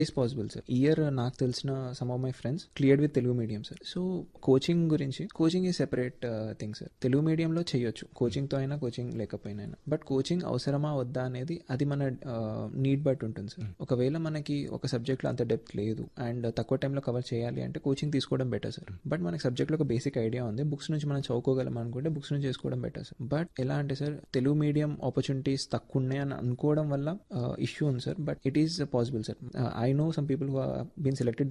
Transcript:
is possible sir year నాకు తెలిసిన some of my friends cleared with Telugu medium sir so coaching గురించి coaching ఈ separate thing sir Telugu మీడియంలో చేయొచ్చు కోచింగ్తో అయినా కోచింగ్ లేకపోయినా అయినా బట్ కోచింగ్ అవసరమా వద్దా అనేది అది మన నీడ్ బట్టి ఉంటుంది సార్ ఒకవేళ మనకి ఒక సబ్జెక్ట్లో అంత డెప్త్ లేదు అండ్ తక్కువ టైంలో కవర్ చేయాలి అంటే కోచింగ్ తీసుకోవడం బెటర్ సార్ బట్ మనకి సబ్జెక్ట్లో ఒక బేసిక్ ఐడియా ఉంది బుక్స్ నుంచి మనం చదువుకోగలం అనుకుంటే బుక్స్ నుంచి చేసుకోవడం బెటర్ సార్ బట్ ఎలా అంటే సార్ తెలుగు మీడియం ఆపర్చునిటీస్ తక్కువ ఉన్నాయి అని అనుకోవడం వల్ల ఇష్యూ ఉంది sir but it is possible sir I know some people who been selected